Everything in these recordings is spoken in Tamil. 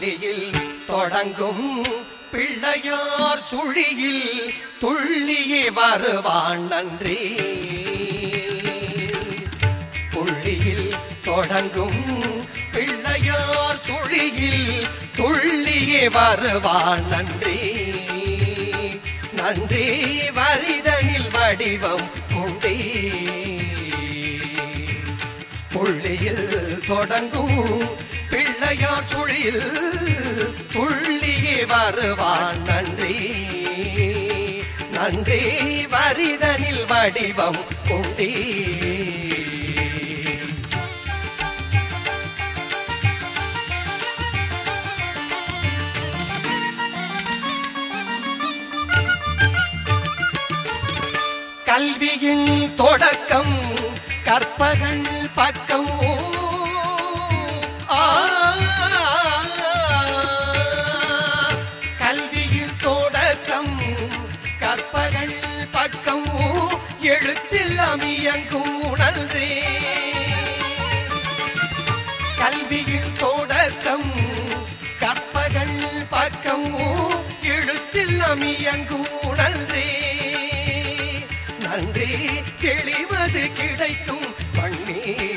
புள்ளியில் தொடங்கும் பிள்ளையார் சுழியில் துள்ளியே வருவான் நன்றி புள்ளியில் தொடங்கும் பிள்ளையார் சுழியில் துள்ளியே வருவான் நன்றி நன்றி வரிதனில் வடிவம் உண்டே புள்ளியில் தொடங்கும் பிள்ளையார் சுழியில் துள்ளியே வருவான் நன்றி நன்றி வரிதனில் வடிவம் உண்டே கல்வியின் தொடக்கம் கற்பகன் பக்கம் ஆ, கல்வியின் தொடக்கம் கற்பகன் பக்கம் எழுத்தில் அமியங்கும் உணர்ந்தே கல்வியின் தொடக்கம் கற்பகன் பக்கம் எழுத்தில் அமியங்கும் உணர்ந்தே நன்றி தெளிவது கிடைக்கும் பண்ணி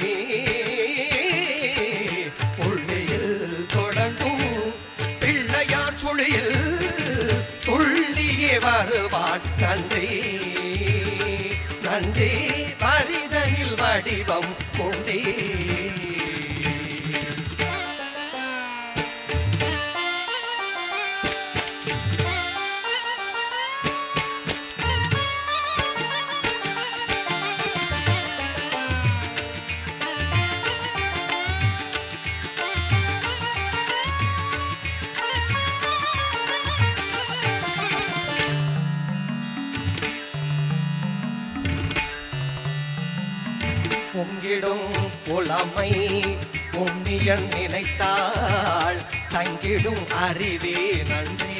புள்ளியில் தொடங்கும் பிள்ளையார் சுழியில் துள்ளியே வருவான் நன்றி நன்றி பரிதனில் வடிவம் கொண்டே பொங்கிடும் புலமை பொன்னியன் நினைத்தாள் தங்கிடும் அறிவே நன்றி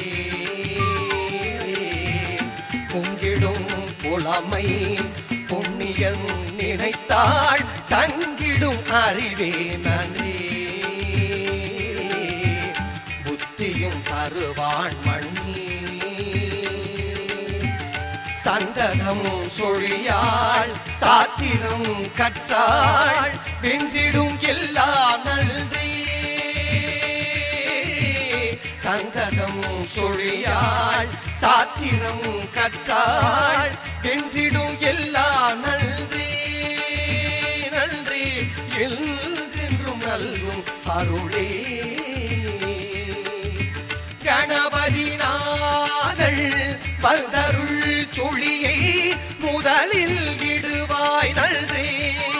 பொங்கிடும் புலமை பொன்னியன் நினைத்தாள் தங்கிடும் அறிவே நன்றி புத்தியும் தருவான் மண்ணி சந்ததம் சொழியாள் சாத்திரம் கற்றாள் வெந்திடும் எல்லா நன்றி சந்ததம் சொழியாள் சாத்திரம் கற்றாள் வென்றிடும் எல்லா நன்றி நன்றி என்றென்றும் நல்கும் அருளே கணபதி நாதள் வந்தருள் சுழியை முதலில் இடுவாய் நன்றி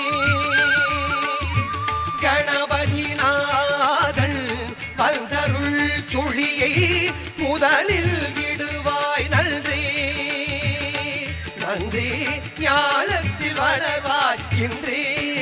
கணபதி நாதள் வந்தருள் சுழியை முதலில் இடுவாய் நன்றி நன்றி ஞானத்தில் வளர்வாய் இன்றே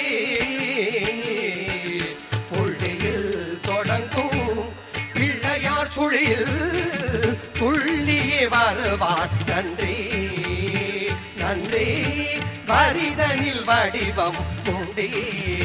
புள்ளியில் தொடங்கும் பிள்ளையார் சுழியில் துள்ளியே வருவான் நன்றி நன்றி வரிதனில் வடிவம் உண்டே